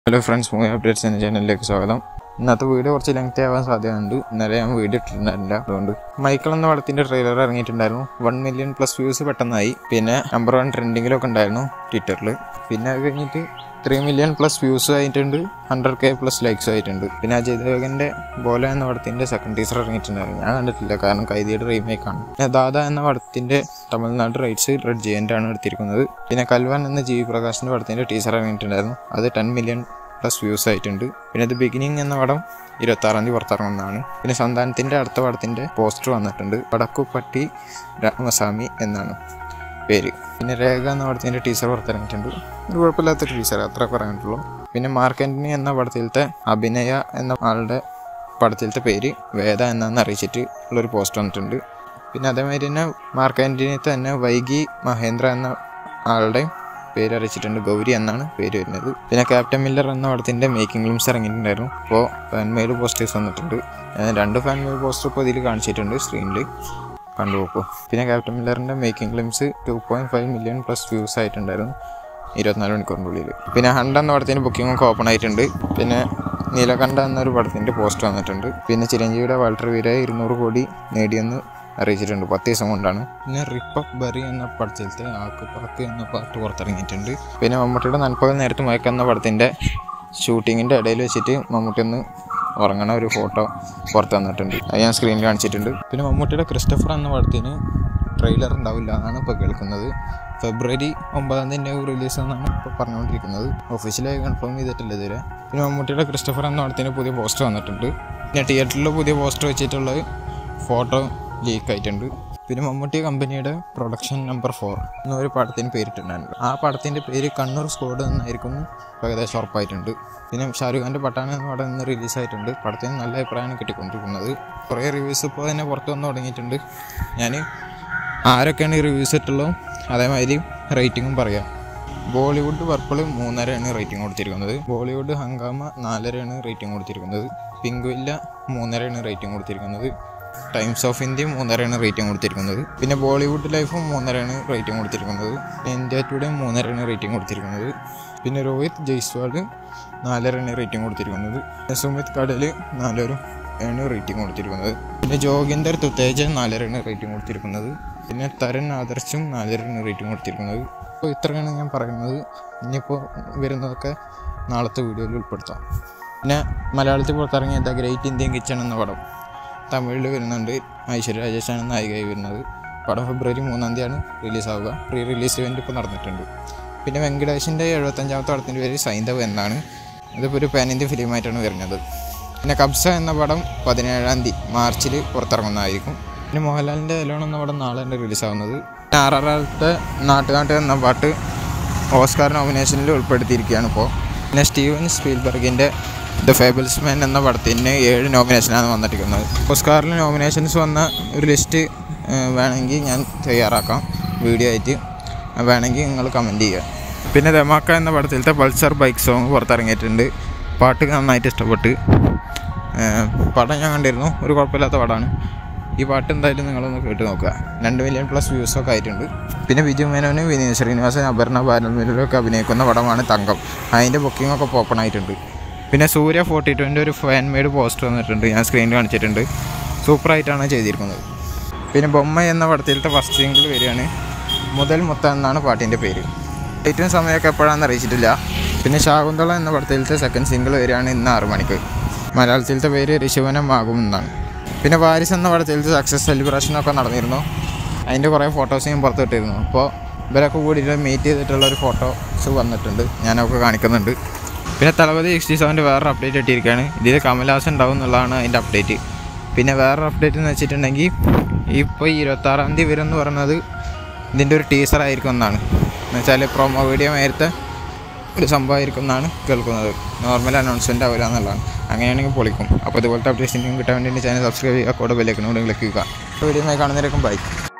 hello friends movie updates എന്ന ചാനലിലേക്ക് സ്വാഗതം ഇന്നത്തെ വീഡിയോ കുറച്ച് ലെങ്തി ആവാൻ സാധ്യതയുണ്ട് ഇന്നലെ ഞാൻ വീഡിയോ ഇട്ടിട്ടുണ്ടായിരുന്നില്ല അതുകൊണ്ട് മൈക്കിൾ എന്ന പടത്തിന്റെ ട്രെയിലർ ഇറങ്ങിയിട്ടുണ്ടായിരുന്നു വൺ മില്യൺ പ്ലസ് വ്യൂസ് പെട്ടെന്നായി പിന്നെ നമ്പർ വൺ ട്രെൻഡിങ്ങിലൊക്കെ ഉണ്ടായിരുന്നു ട്വിറ്ററിൽ പിന്നെ അത് കഴിഞ്ഞിട്ട് ത്രീ മില്യൺ പ്ലസ് വ്യൂസ് ആയിട്ടുണ്ട് ഹൺഡ്രഡ് കെ പ്ലസ് ലൈക്സ് ആയിട്ടുണ്ട് പിന്നെ അജയ് ദേവകന്റെ ബോല എന്ന പടത്തിന്റെ സെക്കൻഡ് ടീസർ ഇറങ്ങിയിട്ടുണ്ടായിരുന്നു ഞാൻ കണ്ടിട്ടില്ല കാരണം കൈദിയുടെ റീമേക്ക് ആണ് പിന്നെ ദാദ എന്ന പടത്തിന്റെ തമിഴ്നാട് റൈറ്റ്സ് റെഡ് ജയന്റ് ആണ് എടുത്തിരിക്കുന്നത് പിന്നെ കൽവാൻ എന്ന ജി വി പ്രകാശിന്റെ പടത്തിന്റെ ടീസർ ഇറങ്ങിയിട്ടുണ്ടായിരുന്നു അത് ടെൻ മില്യൺ പ്ലസ് വ്യൂസ് ആയിട്ടുണ്ട് പിന്നെ ദ ബിഗിനിങ് എന്ന പടം ഇരുപത്തി ആറാം തീയതി പുറത്തിറങ്ങുന്നതാണ് പിന്നെ സന്താനത്തിന്റെ അടുത്ത പടത്തിന്റെ പോസ്റ്റർ വന്നിട്ടുണ്ട് വടക്കുപട്ടി രാമസ്വാമി എന്നാണ് പേര് പിന്നെ രേഖ എന്ന പടത്തിന്റെ ടീസർ പുറത്തിറങ്ങിയിട്ടുണ്ട് ഒരു കുഴപ്പമില്ലാത്ത ടീസർ അത്ര പറയാനുള്ളൂ പിന്നെ മാർക്ക് ആന്റണി എന്ന പടത്തിലത്തെ അഭിനയ എന്ന ആളുടെ പടത്തിലത്തെ പേര് വേദ എന്നാന്ന് അറിയിച്ചിട്ട് ഉള്ളൊരു പോസ്റ്റ് വന്നിട്ടുണ്ട് പിന്നെ അതേമാതിരി തന്നെ മാർക്ക് ആന്റണി തന്നെ വൈകി മഹേന്ദ്ര എന്ന ആളുടെ പേര് അറിയിച്ചിട്ടുണ്ട് ഗൗരി എന്നാണ് പേര് വരുന്നത് പിന്നെ ക്യാപ്റ്റൻ മില്ലർ എന്ന പടത്തിന്റെ മേക്കിംഗ് ഗ്ലിംസ് ഇറങ്ങിയിട്ടുണ്ടായിരുന്നു അപ്പോൾ ഫാൻമെയിൽ പോസ്റ്റേഴ്സ് വന്നിട്ടുണ്ട് ഞാൻ രണ്ട് ഫാൻമെയിൽ പോസ്റ്റർ ഇപ്പോൾ ഇതിൽ കാണിച്ചിട്ടുണ്ട് സ്ക്രീനിൽ കണ്ടുപോക്കും പിന്നെ ക്യാപ്റ്റൻ മില്ലറിന്റെ making glimpse two point five million plus views ആയിട്ടുണ്ടായിരുന്നു ഇരുപത്തിനാല് മണിക്കൂറിൻ്റെ ഉള്ളിൽ പിന്നെ ഹണ്ട എന്ന പടത്തിന്റെ ബുക്കിംഗ് ഒക്കെ ഓപ്പൺ ആയിട്ടുണ്ട് പിന്നെ നീലകണ്ഠ എന്നൊരു പടത്തിന്റെ പോസ്റ്റ് വന്നിട്ടുണ്ട് പിന്നെ ചിരഞ്ജീവിയുടെ വാൾട്ടർ വീര ഇരുന്നൂറ് കോടി നേടിയെന്ന് അറിയിച്ചിട്ടുണ്ട് പത്ത് ദിവസം കൊണ്ടാണ് പിന്നെ റിപ്പക് ബറി എന്ന പടത്തിലത്തെ ആക്ക് പാക്ക് എന്ന പാട്ട് പുറത്തിറങ്ങിയിട്ടുണ്ട് പിന്നെ മമ്മൂട്ടിയുടെ നൻപകൽ നേരത്തെ മയക്ക പടത്തിൻ്റെ ഷൂട്ടിങ്ങിൻ്റെ ഇടയിൽ വെച്ചിട്ട് മമ്മൂട്ടി ഒന്ന് ഉറങ്ങണ ഒരു ഫോട്ടോ പുറത്ത് വന്നിട്ടുണ്ട് അത് ഞാൻ സ്ക്രീനിൽ കാണിച്ചിട്ടുണ്ട് പിന്നെ മമ്മൂട്ടിയുടെ ക്രിസ്റ്റഫർ എന്ന പടത്തിന് ട്രെയിലർ ഉണ്ടാവില്ല എന്നാണ് ഇപ്പോൾ കേൾക്കുന്നത് ഫെബ്രുവരി ഒമ്പതാം തീയതി റിലീസ് എന്നാണ് ഇപ്പോൾ പറഞ്ഞുകൊണ്ടിരിക്കുന്നത് ഒഫീഷ്യലായി കൺഫേം ചെയ്തിട്ടില്ല ഇതുവരെ പിന്നെ മമ്മൂട്ടിയുടെ ക്രിസ്റ്റഫർ എന്ന പടത്തിന് പുതിയ പോസ്റ്റർ വന്നിട്ടുണ്ട് പിന്നെ തിയേറ്ററിൽ പുതിയ പോസ്റ്റർ വെച്ചിട്ടുള്ളത് ഫോട്ടോ ലീക്ക് ആയിട്ടുണ്ട് പിന്നെ മമ്മൂട്ടി കമ്പനിയുടെ പ്രൊഡക്ഷൻ നമ്പർ ഫോർ എന്നൊരു പടത്തിന് പേരിട്ടുണ്ടായിരുന്നു ആ പടത്തിൻ്റെ പേര് കണ്ണൂർ സ്ക്വാഡ് എന്നായിരിക്കും ഏകദേശം ഉറപ്പായിട്ടുണ്ട് പിന്നെ ഷാരൂഖ് ഖാൻ്റെ പട്ടാന എന്ന പടം ഇന്ന് റിലീസായിട്ടുണ്ട് പടത്തിന് നല്ല അഭിപ്രായമാണ് കിട്ടിക്കൊണ്ടിരിക്കുന്നത് കുറേ റിവ്യൂസ് ഇപ്പോൾ തന്നെ പുറത്ത് വന്ന് തുടങ്ങിയിട്ടുണ്ട് ഞാൻ ആരൊക്കെയാണ് ഈ റിവ്യൂസ് ഇട്ടുള്ളൂ അതേമാതിരി റേറ്റിങ്ങും പറയാം ബോളിവുഡ് പർപ്പിൾ മൂന്നരയാണ് റേറ്റിംഗ് കൊടുത്തിരിക്കുന്നത് ബോളിവുഡ് ഹങ്കാമ നാലരയാണ് റേറ്റിംഗ് കൊടുത്തിരിക്കുന്നത് പിങ്കുവില്ല മൂന്നരയാണ് റേറ്റിംഗ് കൊടുത്തിരിക്കുന്നത് ടൈംസ് ഓഫ് ഇന്ത്യ മൂന്നരയാണ് റേറ്റിംഗ് കൊടുത്തിരിക്കുന്നത് പിന്നെ ബോളിവുഡ് ലൈഫും മൂന്നരയാണ് റേറ്റിംഗ് കൊടുത്തിരിക്കുന്നത് ഇന്ത്യ ടുഡേ മൂന്നരയാണ് റേറ്റിംഗ് കൊടുത്തിരിക്കുന്നത് പിന്നെ രോഹിത് ജയ്സ്വാൾ നാലരയാണ് റേറ്റിംഗ് കൊടുത്തിരിക്കുന്നത് പിന്നെ സുമിത് കടൽ നാലരും ആണ് റേറ്റിംഗ് കൊടുത്തിരിക്കുന്നത് പിന്നെ ജോഗിന്ദർ തുത്തേജ നാലരയാണ് റേറ്റിംഗ് കൊടുത്തിരിക്കുന്നത് പിന്നെ തരൻ ആദർശും നാലരയാണ് റേറ്റിംഗ് കൊടുത്തിരിക്കുന്നത് അപ്പോൾ ഇത്രയാണ് ഞാൻ പറയുന്നത് ഇനിയിപ്പോൾ വരുന്നതൊക്കെ നാളത്തെ വീഡിയോയിൽ ഉൾപ്പെടുത്താം പിന്നെ മലയാളത്തിൽ പുറത്തിറങ്ങിയ ദ ഗ്രേറ്റ് ഇന്ത്യൻ കിച്ചൺ എന്ന പടം തമിഴിൽ വരുന്നുണ്ട് ഐശ്വര്യ രാജേഷാണ് നായികയായി വരുന്നത് പടം ഫെബ്രുവരി മൂന്നാം തീയതിയാണ് റിലീസാവുക പ്രീ റിലീസ് ഇവൻ്റ് ഇപ്പോൾ നടന്നിട്ടുണ്ട് പിന്നെ വെങ്കടേഷിൻ്റെ എഴുപത്തഞ്ചാമത്തെ പടത്തിൻ്റെ പേര് സൈന്ധവ് എന്നാണ് ഇതിപ്പോൾ ഒരു പാൻ ഇന്ത്യൻ ഫിലിമായിട്ടാണ് വരുന്നത് പിന്നെ കബ്സ എന്ന പടം പതിനേഴാം തീയതി മാർച്ചിൽ പുറത്തിറങ്ങുന്നതായിരിക്കും പിന്നെ മോഹൻലാലിൻ്റെ എലോൺ എന്ന പടം നാളെ തന്നെ റിലീസാവുന്നത് പിന്നെ ആറാറാലത്തെ നാട്ടുനാട്ട് എന്ന പാട്ട് ഓസ്കാർ നോമിനേഷനിൽ ഉൾപ്പെടുത്തിയിരിക്കുകയാണ് ഇപ്പോൾ പിന്നെ സ്റ്റീവൻ സ്പീൽബർഗിൻ്റെ ദ ഫേബിൾസ് മാൻ എന്ന പടത്തിന് ഏഴ് നോമിനേഷനാണ് വന്നിരിക്കുന്നത് ഓസ്കാറിൽ നോമിനേഷൻസ് വന്ന ഒരു ലിസ്റ്റ് വേണമെങ്കിൽ ഞാൻ തയ്യാറാക്കാം വീഡിയോ ആയിട്ട് വേണമെങ്കിൽ നിങ്ങൾ കമൻറ്റ് ചെയ്യുക പിന്നെ ദമാക്ക എന്ന പടത്തിലത്തെ പൾസർ ബൈക്ക് സോങ് പുറത്തിറങ്ങിയിട്ടുണ്ട് പാട്ട് നന്നായിട്ട് ഇഷ്ടപ്പെട്ട് ഏഹ് പടം ഞാൻ കണ്ടിരുന്നു ഒരു കുഴപ്പമില്ലാത്ത പടമാണ് ഈ പാട്ട് എന്തായാലും നിങ്ങളൊന്ന് കേട്ട് നോക്കുക രണ്ട് മില്യൺ പ്ലസ് വ്യൂസൊക്കെ ആയിട്ടുണ്ട് പിന്നെ വിജു മേനോനും വിനീത് ശ്രീനിവാസൻ അപർണ ബാലന്മാരൊക്കെ അഭിനയിക്കുന്ന പടമാണ് തങ്കം അതിൻ്റെ ബുക്കിംഗ് ഒക്കെ ഓപ്പൺ ആയിട്ടുണ്ട് പിന്നെ സൂര്യ ഫോർട്ടി ടുവിൻ്റെ ഒരു ഫാൻ മെയ്ഡ് പോസ്റ്റർ വന്നിട്ടുണ്ട് ഞാൻ സ്ക്രീനിൽ കാണിച്ചിട്ടുണ്ട് സൂപ്പറായിട്ടാണ് ചെയ്തിരിക്കുന്നത് പിന്നെ ബൊമ്മ എന്ന പടത്തിലത്തെ ഫസ്റ്റ് സിംഗിൾ വരികയാണ് മുതൽ മുത്ത എന്നാണ് പാട്ടിൻ്റെ പേര് ഡേറ്റും സമയമൊക്കെ എപ്പോഴാണെന്ന് അറിയിച്ചിട്ടില്ല പിന്നെ ശാകുന്തള എന്ന പടത്തിലത്തെ സെക്കൻഡ് സിംഗിൾ വരികയാണ് ഇന്ന് ആറ് മണിക്ക് മലയാളത്തിലത്തെ പേര് ഋഷിവനമാകും എന്നാണ് പിന്നെ വാരിസ് എന്ന പടത്തിലത്തെ സക്സസ് സെലിബ്രേഷനൊക്കെ നടന്നിരുന്നു അതിൻ്റെ കുറേ ഫോട്ടോസ് ഞാൻ പുറത്ത് ഇട്ടിരുന്നു അപ്പോൾ ഇവരൊക്കെ കൂടിയിട്ട് മീറ്റ് ചെയ്തിട്ടുള്ള ഒരു ഫോട്ടോസ് വന്നിട്ടുണ്ട് ഞാനൊക്കെ കാണിക്കുന്നുണ്ട് പിന്നെ തളപതി സിക്സ്റ്റി സെവൻ്റെ വേറൊരു അപ്ഡേറ്റ് ഇട്ടിരിക്കുകയാണ് ഇതിൽ കമൽഹാസൻ ഉണ്ടാവും എന്നുള്ളതാണ് അതിൻ്റെ അപ്ഡേറ്റ് പിന്നെ വേറൊരു അപ്ഡേറ്റ് എന്ന് വെച്ചിട്ടുണ്ടെങ്കിൽ ഇപ്പോൾ ഈ ഇരുപത്താറാം തീയതി വരും എന്ന് പറയുന്നത് ഇതിൻ്റെ ഒരു ടീസർ ആയിരിക്കും എന്നാണ് എന്ന് വെച്ചാൽ പ്രൊമോ വീഡിയോ നേരത്തെ ഒരു സംഭവമായിരിക്കും എന്നാണ് കേൾക്കുന്നത് നോർമൽ അനൗൺസ്മെൻ്റ് ആവില്ല എന്നുള്ളതാണ് അങ്ങനെയാണെങ്കിൽ പൊളിക്കും അപ്പോൾ ഇതുപോലത്തെ അപ്ഡേറ്റ്സ് കിട്ടാൻ വേണ്ടി ചാനൽ സബ്സ്ക്രൈബ് ചെയ്യുക കൂടെ ബെല്ലേക്കിനോട് ക്ലിക്ക് ചെയ്യുക വീഡിയോ കാണുന്നവരേക്കും ബൈ